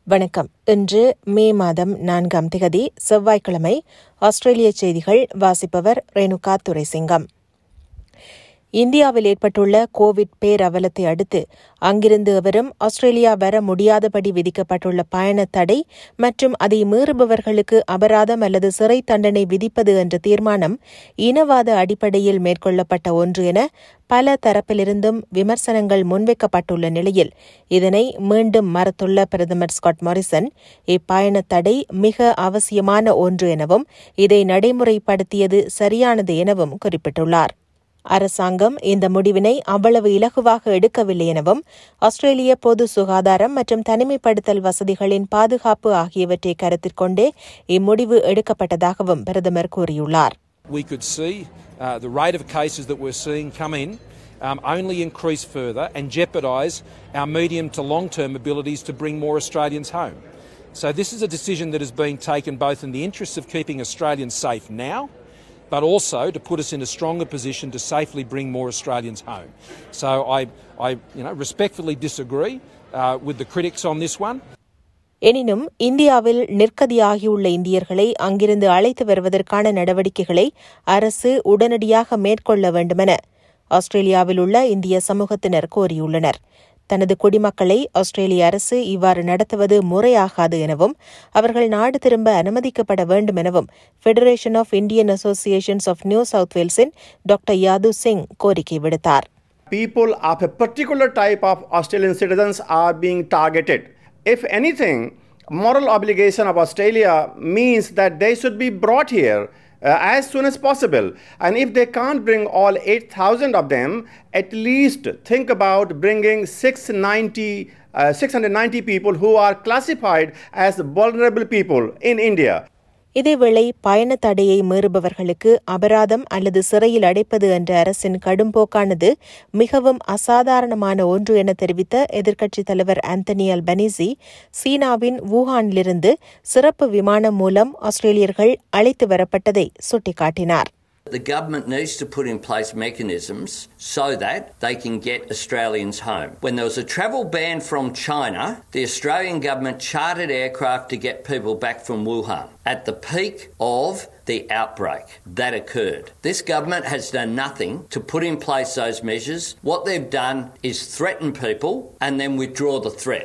வணக்கம் இன்று மே மாதம் நான்காம் திகதி செவ்வாய்க்கிழமை ஆஸ்திரேலிய செய்திகள் வாசிப்பவர் ரேணுகா துரைசிங்கம் இந்தியாவில் ஏற்பட்டுள்ள கோவிட் பேரவலத்தை அடுத்து அங்கிருந்து எவரும் ஆஸ்திரேலியா வர முடியாதபடி விதிக்கப்பட்டுள்ள பயண தடை மற்றும் அதை மீறுபவர்களுக்கு அபராதம் அல்லது சிறை தண்டனை விதிப்பது என்ற தீர்மானம் இனவாத அடிப்படையில் மேற்கொள்ளப்பட்ட ஒன்று என பல தரப்பிலிருந்தும் விமர்சனங்கள் முன்வைக்கப்பட்டுள்ள நிலையில் இதனை மீண்டும் மறுத்துள்ள பிரதமர் ஸ்காட் மாரிசன் இப்பயண தடை மிக அவசியமான ஒன்று எனவும் இதை நடைமுறைப்படுத்தியது சரியானது எனவும் குறிப்பிட்டுள்ளார் அரசாங்கம் இந்த முடிவினை அவ்வளவு இலகுவாக எடுக்கவில்லை எனவும் ஆஸ்திரேலிய பொது சுகாதாரம் மற்றும் தனிமைப்படுத்தல் வசதிகளின் பாதுகாப்பு ஆகியவற்றை கருத்தில் கொண்டே இம்முடிவு எடுக்கப்பட்டதாகவும் பிரதமர் கூறியுள்ளார் we could see uh, the rate of cases that we're seeing come in um, only increase further and jeopardise our medium to long term abilities to bring more Australians home. So, this is a decision that is being taken both in the interests of keeping Australians safe now, but also to put us in a stronger position to safely bring more Australians home. So, I, I you know, respectfully disagree uh, with the critics on this one. எனினும் இந்தியாவில் நிற்கதியாகியுள்ள இந்தியர்களை அங்கிருந்து அழைத்து வருவதற்கான நடவடிக்கைகளை அரசு உடனடியாக மேற்கொள்ள வேண்டுமென ஆஸ்திரேலியாவில் உள்ள இந்திய சமூகத்தினர் கோரியுள்ளனர் தனது குடிமக்களை ஆஸ்திரேலிய அரசு இவ்வாறு நடத்துவது முறையாகாது எனவும் அவர்கள் நாடு திரும்ப அனுமதிக்கப்பட வேண்டும் எனவும் federation of Indian associations of New South வேல்ஸின் டாக்டர் யாது சிங் கோரிக்கை விடுத்தார் People of a particular type of Australian citizens are being targeted. If anything, moral obligation of Australia means that they should be brought here uh, as soon as possible. And if they can't bring all 8,000 of them, at least think about bringing 690, uh, 690 people who are classified as vulnerable people in India. இதேவேளை பயண தடையை மீறுபவர்களுக்கு அபராதம் அல்லது சிறையில் அடைப்பது என்ற அரசின் கடும்போக்கானது மிகவும் அசாதாரணமான ஒன்று என தெரிவித்த எதிர்க்கட்சித் தலைவர் ஆந்தனி அல்பனிசி சீனாவின் வூஹானிலிருந்து சிறப்பு விமானம் மூலம் ஆஸ்திரேலியர்கள் அழைத்து வரப்பட்டதை சுட்டிக்காட்டினார் The government needs to put in place mechanisms so that they can get Australians home. When there was a travel ban from China, the Australian government chartered aircraft to get people back from Wuhan at the peak of the outbreak that occurred. This government has done nothing to put in place those measures. What they've done is threaten people and then withdraw the threat.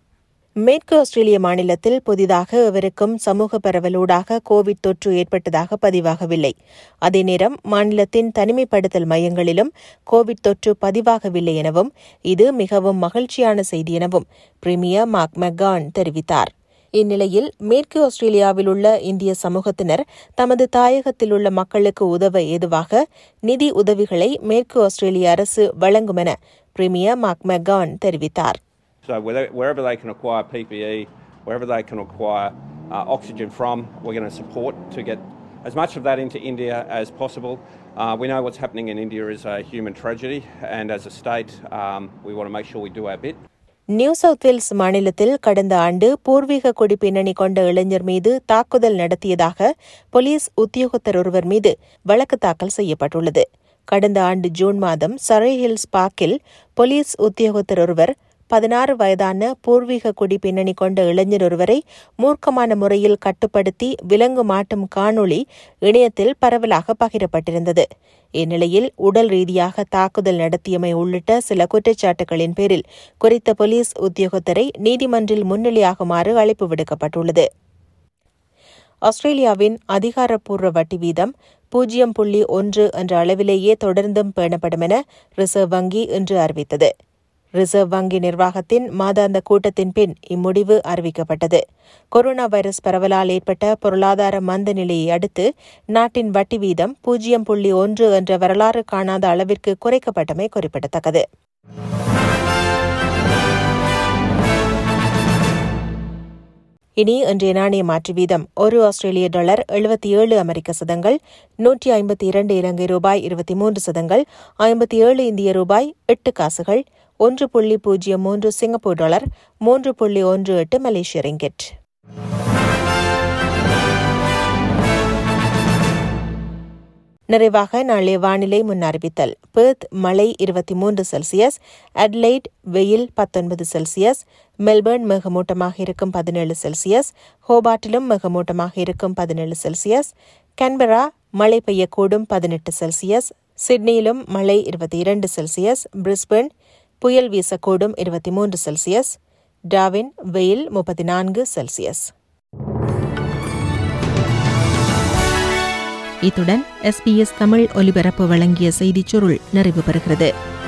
மேற்கு ஆஸ்திரேலிய மாநிலத்தில் புதிதாக எவருக்கும் சமூக பரவலூடாக Covid தொற்று ஏற்பட்டதாக பதிவாகவில்லை அதே நேரம் மாநிலத்தின் தனிமைப்படுத்தல் மையங்களிலும் கோவிட் தொற்று பதிவாகவில்லை எனவும் இது மிகவும் மகிழ்ச்சியான செய்தி எனவும் பிரிமியர் மார்க் மெக்கான் தெரிவித்தார் இந்நிலையில் மேற்கு ஆஸ்திரேலியாவில் உள்ள இந்திய சமூகத்தினர் தமது தாயகத்தில் உள்ள மக்களுக்கு உதவ ஏதுவாக நிதி உதவிகளை மேற்கு ஆஸ்திரேலிய அரசு வழங்கும் என பிரிமியர் மார்க் மெக்கான் தெரிவித்தார் So wherever they can acquire PPE, wherever they can acquire uh, oxygen from, we're going to support to get as much of that into India as possible. Uh, we know what's happening in India is a human tragedy, and as a state, um, we want to make sure we do our bit. New South Wales மாநிலத்தில் கடந்த ஆண்டு பூர்வீக குடி பின்னணி கொண்ட இளைஞர் மீது தாக்குதல் நடத்தியதாக போலீஸ் உத்தியோகத்தர் ஒருவர் மீது வழக்கு தாக்கல் செய்யப்பட்டுள்ளது கடந்த ஆண்டு ஜூன் மாதம் சரை ஹில்ஸ் பார்க்கில் போலீஸ் உத்தியோகத்தர் ஒருவர் பதினாறு வயதான பூர்வீக குடி பின்னணி கொண்ட இளைஞர் ஒருவரை மூர்க்கமான முறையில் கட்டுப்படுத்தி விலங்கு மாட்டும் காணொளி இணையத்தில் பரவலாக பகிரப்பட்டிருந்தது இந்நிலையில் உடல் ரீதியாக தாக்குதல் நடத்தியமை உள்ளிட்ட சில குற்றச்சாட்டுகளின் பேரில் குறித்த போலீஸ் உத்தியோகத்தரை நீதிமன்றில் முன்னிலையாகுமாறு அழைப்பு விடுக்கப்பட்டுள்ளது ஆஸ்திரேலியாவின் அதிகாரப்பூர்வ வட்டி வீதம் பூஜ்ஜியம் புள்ளி ஒன்று என்ற அளவிலேயே தொடர்ந்தும் பேணப்படும் என ரிசர்வ் வங்கி இன்று அறிவித்தது ரிசர்வ் வங்கி நிர்வாகத்தின் மாதாந்த கூட்டத்தின் பின் இம்முடிவு அறிவிக்கப்பட்டது கொரோனா வைரஸ் பரவலால் ஏற்பட்ட பொருளாதார மந்த நிலையை அடுத்து நாட்டின் வட்டி வீதம் பூஜ்ஜியம் புள்ளி ஒன்று என்ற வரலாறு காணாத அளவிற்கு குறைக்கப்பட்டமை குறிப்பிடத்தக்கது இனி இன்றைய நாணய மாற்று வீதம் ஒரு ஆஸ்திரேலிய டாலர் எழுபத்தி ஏழு அமெரிக்க சதங்கள் நூற்றி ஐம்பத்தி இரண்டு இலங்கை ரூபாய் இருபத்தி மூன்று சதங்கள் ஐம்பத்தி ஏழு இந்திய ரூபாய் எட்டு காசுகள் ஒன்று புள்ளி பூஜ்ஜியம் மூன்று சிங்கப்பூர் டாலர் மூன்று புள்ளி ஒன்று எட்டு மலேசிய ரிங்கெட் நிறைவாக நாளைய வானிலை முன் அறிவித்தல் பெர்த் மழை இருபத்தி மூன்று செல்சியஸ் அட்லைட் வெயில் பத்தொன்பது செல்சியஸ் மெல்பர்ன் மிகமூட்டமாக இருக்கும் பதினேழு செல்சியஸ் ஹோபாட்டிலும் மிகமூட்டமாக இருக்கும் பதினேழு செல்சியஸ் கன்பரா மழை பெய்யக்கூடும் பதினெட்டு செல்சியஸ் சிட்னியிலும் மழை இருபத்தி இரண்டு செல்சியஸ் பிரிஸ்பன் புயல் வீசக்கூடும் இருபத்தி மூன்று செல்சியஸ் டாவின் வெயில் முப்பத்தி நான்கு செல்சியஸ் இத்துடன் எஸ்பிஎஸ் தமிழ் ஒலிபரப்பு வழங்கிய செய்திச் சுருள் நிறைவு பெறுகிறது